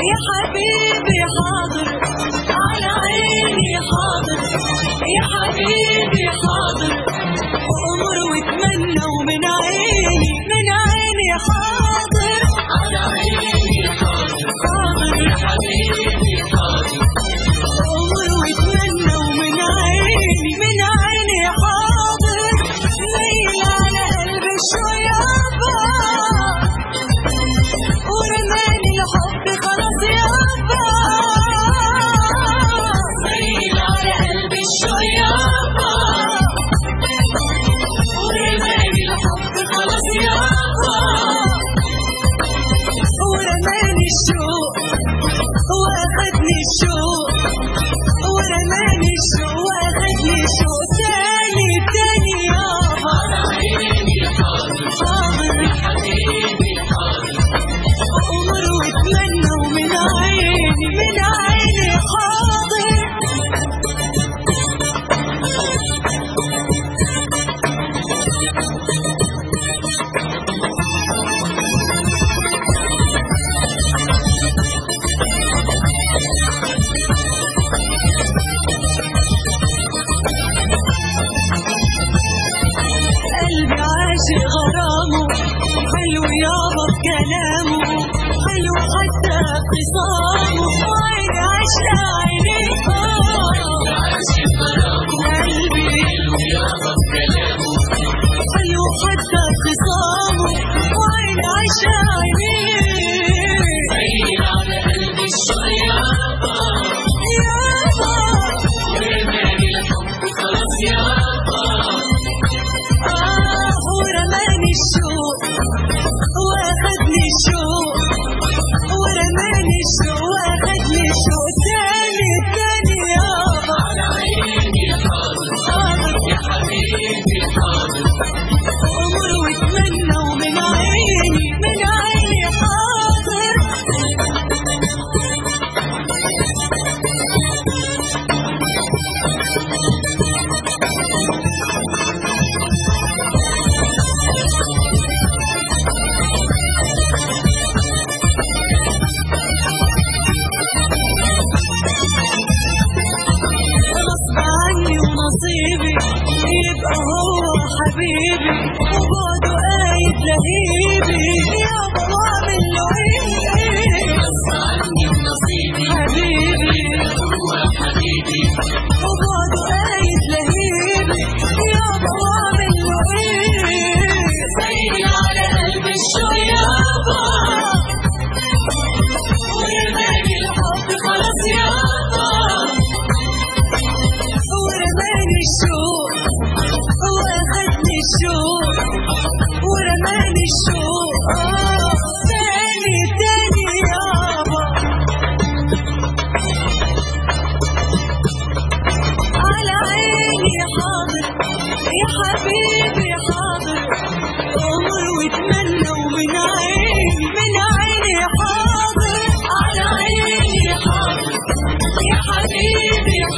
يا حبيبي حاضر على عيني حاضر يا حبيبي حاضر أمر واتمنى ومن عيني من عيني حاضر على عيني حاضر حاضر يا حبيبي حاضر أمر واتمنى ومن عيني من عيني حاضر ليل على قلبي شوية ورماني الحب خلاص يابا ليل على قلبي شوية ورماني الحب خلاص يابا ورماني الشوق واخدني الشوق ورماني الشوق واخدني الشوق تاني تاني يابا حاضر حبيبي حاضر عمر واتمنى ومن عيني من عيني حاضر قلبي عاشق غرامه حلو يابا بكلامه حلو حتى خصامه وعيني عشق عيني قلبي حلو حتى خصامه وعيني عشق عيني يابا آه ورماني الشوق واخدني الشوق ورماني الشوق واخدني الشوق تاني تاني يابا حاضر عمر واتمنى ومن عيني من عيني حاضر غصب عني ونصيبي يبقى هو حبيبي وبعده قايد لهيبي يابا واعمل له ايه غصب عني ونصيبي حبيبي هو حبيبي وبعده قايد لهيبي يابا واعمل له ايه سيدي على قلبي الشو يابا ورماني الحب خلاص يابا ورماني الشوق واخدني الشوق ورماني الشوق آه تاني تاني يابا على عيني حاضر يا حبيبي حاضر عمر واتمنى ومن عيني من عيني حاضر على عيني حاضر يا حبيبي